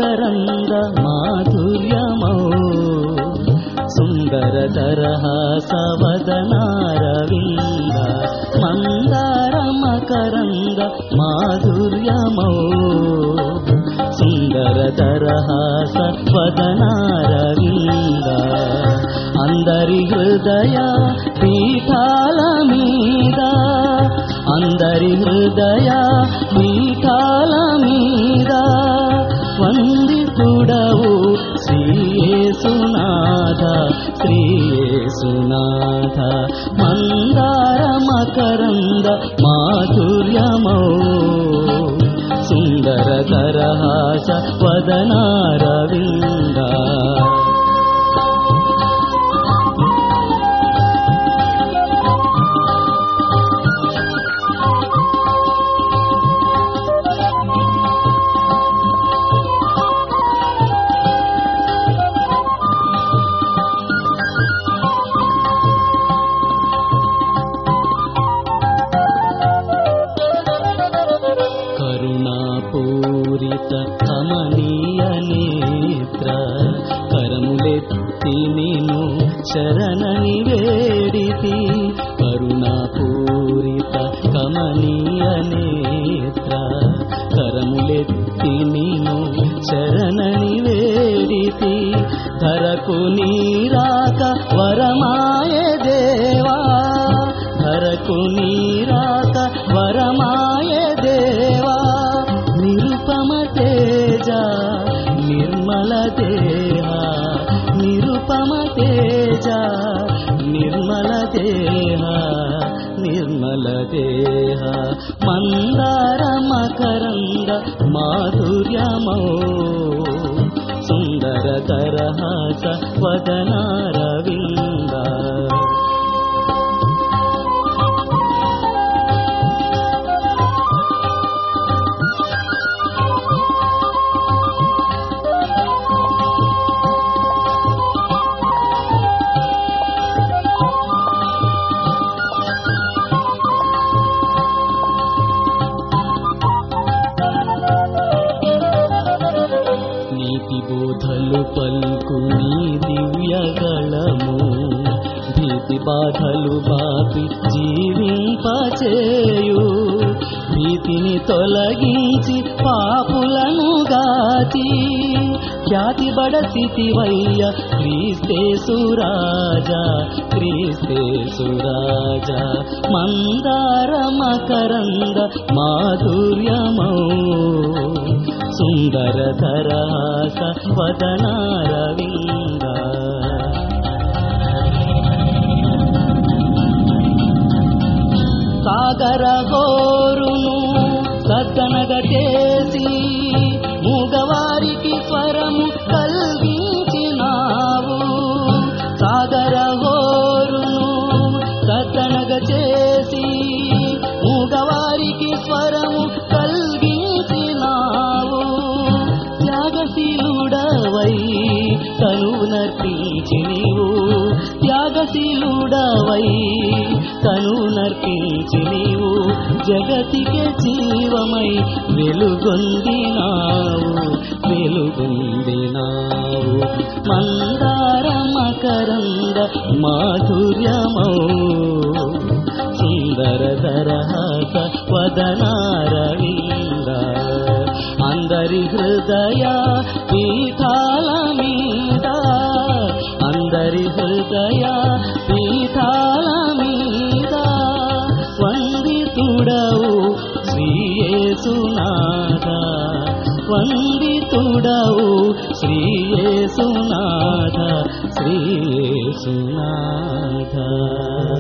మకరంద మాధుర్యమౌ సుందర తరహాస వదనారవింద మందార మకరంద మాధుర్యమౌ సుందర తరహాస వదనారవింద అందరి హృదయ పీఠాల మీద అందరి హృదయ పీఠాల మీద వందితుడవు శ్రీయేసునాథ శ్రీయేసునాథ మందార మకరంద మాధుర్యమౌ సుందర తరహాస వదనారవింద కరుణాపూరిత కమనీయ నేత్ర కరములెత్తి నేను శరణని వేడితి కరుణాపూరిత కమనీయ నేత్ర కరములెత్తి నేను శరణని వేడితి ధరకు నీరాక వరమాయ దేవా ధరకు నీరాక వరమాయ దేవా నిరుపమ తేజ నిర్మల దేహ నిరుపమ తేజ నిర్మల దేహ నిర్మల దేహ మందార మకరంద మాధుర్యమౌ సుందర తరహాస వదనారవింద నీతి బోధలు పల్కు నీ దివ్యగళము భీతి బాధలు బాపి జీవింపచేయు భీతిని తొలగించి పాపులను గాచి ఖ్యాతి బడసితివయ్య క్రీస్తే సురాజా క్రీస్తే సురాజా మందార మకరంద మాధుర్యమౌ సుందర తరాస వదనారవింద సాగర గోరును సద్దనగ చేసి మూగవారికి స్వరము కల్గించినావు సాగర గోరును సద్దనగ చేసి మూగవారికి స్వరము కల్గించినావు త్యాగశీలుడవై తను నర్పించి నీవు త్యాగశీలుడవై తను నర్పించి నీవు జగతికి జీవమై వెలుగొందినావు వెలుగొందినావు మందార మకరంద మాధుర్యమౌ సుందర దరహాస వదనారవింద అందరి హృదయ పీఠాల మీద అందరి హృదయ పీఠాల మీద వందితుడవు శ్రీయేసునాథ వందితుడవు శ్రీయేసునాథ శ్రీయేసునాథ